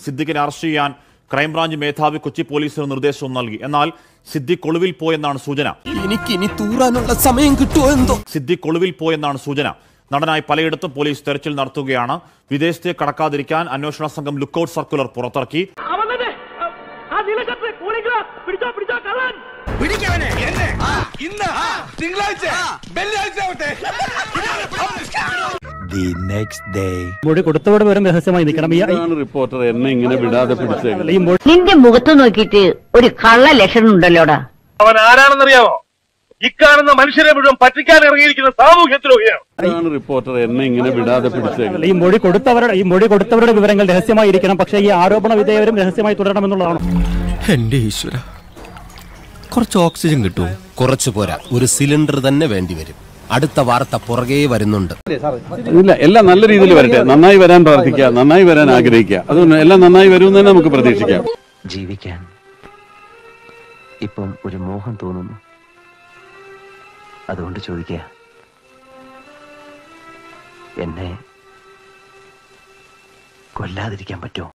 സിദ്ദിഖിനെ arrest ചെയ്യാൻ crime branch മേധാവി കൊച്ചി പോലീസിന് നിർദ്ദേശവും നൽകി എന്നാൽ സിദ്ദിഖ് ഒളിവിൽ പോയെന്നാണ് സൂചന എനിക്ക് ഇനി തൂറാനുള്ള സമയം കിട്ടുമോ എന്തോ സിദ്ദിഖ് ഒളിവിൽ പോയെന്നാണ് സൂചന നടനായി പലയിടത്തും പോലീസ് തെരച്ചിൽ നടത്തുകയാണ് വിദേശത്തേക്ക് കടക്കാതിരിക്കാൻ അന്വേഷണ സംഘം ലുക്കൌട്ട് സർക്കുലർ പുറത്തിറക്കി അവന്നെ ആ നീലക്കത്ത് കൂളിംഗ് പിടിച്ചോ പിടിച്ചോ കള്ളൻ പിടിക്കവനെ എന്നെ ഇന്ന് തിങ്കളാഴ്ച വെള്ളിയാഴ്ച ആവട്ടെ ദി നെക്സ്റ്റ് ഡേ മൊഴി കൊടുത്തവരുടെ വിവരം രഹസ്യമായി നിൽക്കണം ഈ ഈ- റിപ്പോർട്ടർ എന്നെ ഇങ്ങനെ വിടാതെ പിടിച്ചത് ഈ മൊഴി നിന്റെ മുഖത്ത് നോക്കിയിട്ട് ഒരു കള്ള ലക്ഷണം ഉണ്ടല്ലോടാ അവൻ ആരാണെന്നറിയാമോ ഇക്കാണുന്ന മനുഷ്യരെ മുഴുവൻ പറ്റിക്കാൻ ഇറങ്ങിയിരിക്കുന്ന സാമൂഹ്യ ദ്രോഹിയാണ് റിപ്പോർട്ടർ എന്നെ ഇങ്ങനെ വിടാതെ പിടിച്ചത് ഈ മൊഴി കൊടുത്തവരുടെ ഈ മൊഴി കൊടുത്തവരുടെ വിവരങ്ങൾ രഹസ്യമായിരിക്കണം പക്ഷേ ഈ ആരോപണ വിധേയവരും രഹസ്യമായി തുടരണമെന്നുള്ളതാണ് എന്റെ ഈശ്വര കുറച്ച് ഓക്സിജൻ കിട്ടുമോ കുറച്ച് പോരാ ഒരു സിലിണ്ടർ തന്നെ വേണ്ടി വരും അടുത്ത വാർത്ത പുറകെ വരുന്നുണ്ട് ഇല്ല എല്ലാം നല്ല രീതിയിൽ വരട്ടെ നന്നായി വരാൻ പ്രാർത്ഥിക്കുക നന്നായി വരാൻ ആഗ്രഹിക്കുക അതുകൊണ്ട് എല്ലാം നന്നായി വരുമെന്ന് തന്നെ നമുക്ക് പ്രതീക്ഷിക്കാം ജീവിക്കാൻ ഇപ്പം ഒരു മോഹം തോന്നുന്നു അതുകൊണ്ട് ചോദിക്കുക എന്നെ കൊല്ലാതിരിക്കാൻ പറ്റുമോ